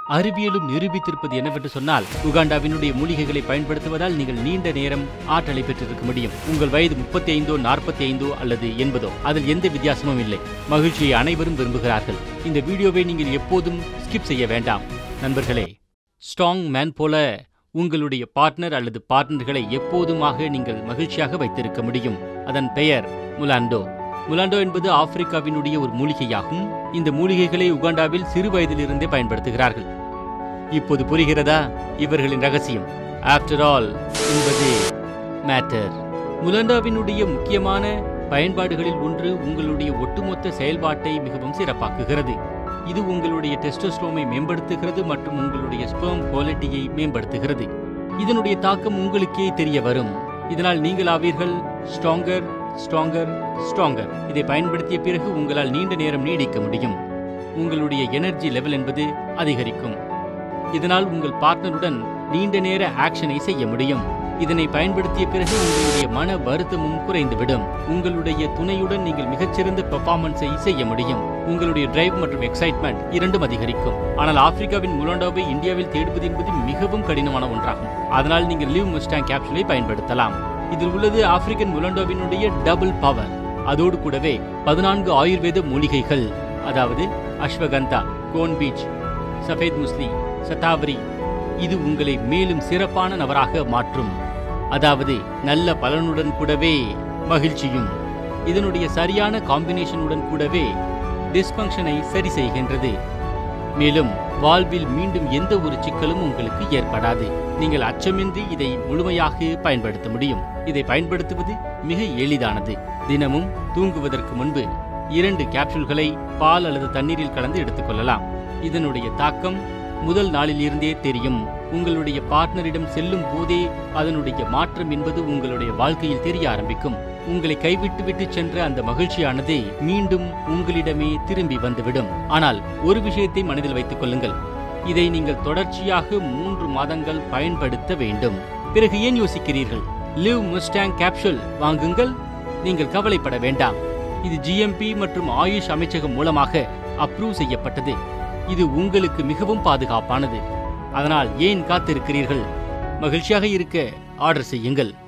அறிவியலும் நிரூபித்திருப்பது என்னவென்று சொன்னால் உகாண்டாவினுடைய மூலிகைகளை பயன்படுத்துவதால் நீங்கள் நீண்ட நேரம் ஆற்றலை பெற்றிருக்க முடியும் உங்கள் வயது முப்பத்தி ஐந்தோ நாற்பத்தி ஐந்தோ அல்லது எண்பதோ அதில் எந்த வித்தியாசமும் இல்லை மகிழ்ச்சியை அனைவரும் விரும்புகிறார்கள் இந்த வீடியோவை நீங்கள் எப்போதும் ஸ்கிப் செய்ய வேண்டாம் நண்பர்களே ஸ்ட்ராங் மேன் போல உங்களுடைய பார்ட்னர் அல்லது பார்ட்னர்களை எப்போதுமாக நீங்கள் மகிழ்ச்சியாக வைத்திருக்க முடியும் அதன் பெயர் முலாண்டோ முலாண்டோ என்பது ஆப்பிரிக்காவினுடைய ஒரு மூலிகையாகும் இந்த மூலிகைகளை உகாண்டாவில் சிறு வயதிலிருந்தே பயன்படுத்துகிறார்கள் இப்போது புரிகிறதா இவர்களின் ரகசியம் ஆஃப்டர் ஆல் என்பது மேட்டர் முலாண்டோவினுடைய முக்கியமான பயன்பாடுகளில் ஒன்று உங்களுடைய ஒட்டுமொத்த செயல்பாட்டை மிகவும் சிறப்பாக்குகிறது இது உங்களுடைய டெஸ்டோஸ்ட்ரோமை மேம்படுத்துகிறது மற்றும் உங்களுடைய ஸ்பெர்ம் குவாலிட்டியை மேம்படுத்துகிறது இதனுடைய தாக்கம் உங்களுக்கே தெரிய வரும் இதனால் நீங்கள் ஆவீர்கள் ஸ்ட்ராங்கர் ஸ்ட்ராங்கர் ஸ்ட்ராங்கர் இதை பயன்படுத்திய பிறகு உங்களால் நீண்ட நேரம் நீடிக்க முடியும் உங்களுடைய எனர்ஜி லெவல் என்பது அதிகரிக்கும் இதனால் உங்கள் பார்ட்னருடன் நீண்ட நேர ஆக்ஷனை செய்ய முடியும் இதனை பயன்படுத்திய பிறகு உங்களுடைய மன வருத்தமும் குறைந்துவிடும் உங்களுடைய துணையுடன் நீங்கள் மிகச்சிறந்த பெர்ஃபார்மன்ஸை செய்ய முடியும் உங்களுடைய டிரைவ் மற்றும் எக்ஸைட்மெண்ட் இரண்டும் அதிகரிக்கும் ஆனால் ஆப்பிரிக்காவின் முலாண்டோவை இந்தியாவில் தேடுவது என்பது மிகவும் கடினமான ஒன்றாகும் அதனால் நீங்கள் லிவ் முஸ்டாங் கேப்சூலை பயன்படுத்தலாம் இதில் உள்ளது ஆப்பிரிக்கன் முலாண்டோவினுடைய டபுள் பவர் அதோடு கூடவே பதினான்கு ஆயுர்வேத மூலிகைகள் அதாவது அஸ்வகந்தா கோன் பீச் சஃபேத் முஸ்லி சதாவரி இது உங்களை மேலும் சிறப்பான நபராக மாற்றும் அதாவது நல்ல பலனுடன் கூடவே மகிழ்ச்சியும் இதனுடைய சரியான காம்பினேஷனுடன் கூடவே டிஸ்பங்ஷனை சரி செய்கின்றது மேலும் வாழ்வில் மீண்டும் எந்த ஒரு சிக்கலும் உங்களுக்கு ஏற்படாது நீங்கள் அச்சமின்றி இதை முழுமையாக பயன்படுத்த முடியும் இதை பயன்படுத்துவது மிக எளிதானது தினமும் தூங்குவதற்கு முன்பு இரண்டு கேப்சூல்களை பால் அல்லது தண்ணீரில் கலந்து எடுத்துக்கொள்ளலாம் இதனுடைய தாக்கம் முதல் நாளில் இருந்தே தெரியும் உங்களுடைய பார்ட்னரிடம் செல்லும் போதே அதனுடைய மாற்றம் என்பது உங்களுடைய வாழ்க்கையில் தெரிய ஆரம்பிக்கும் உங்களை கைவிட்டு விட்டு சென்ற அந்த மகிழ்ச்சியானது மீண்டும் உங்களிடமே திரும்பி வந்துவிடும் ஆனால் ஒரு விஷயத்தை மனதில் வைத்துக் கொள்ளுங்கள் இதை நீங்கள் தொடர்ச்சியாக மூன்று மாதங்கள் பயன்படுத்த வேண்டும் பிறகு ஏன் யோசிக்கிறீர்கள் லிவ் முஸ்டாங் கேப்சூல் வாங்குங்கள் நீங்கள் கவலைப்பட வேண்டாம் இது ஜிஎம்பி மற்றும் ஆயுஷ் அமைச்சகம் மூலமாக அப்ரூவ் செய்யப்பட்டது இது உங்களுக்கு மிகவும் பாதுகாப்பானது அதனால் ஏன் காத்திருக்கிறீர்கள் மகிழ்ச்சியாக இருக்க ஆர்டர் செய்யுங்கள்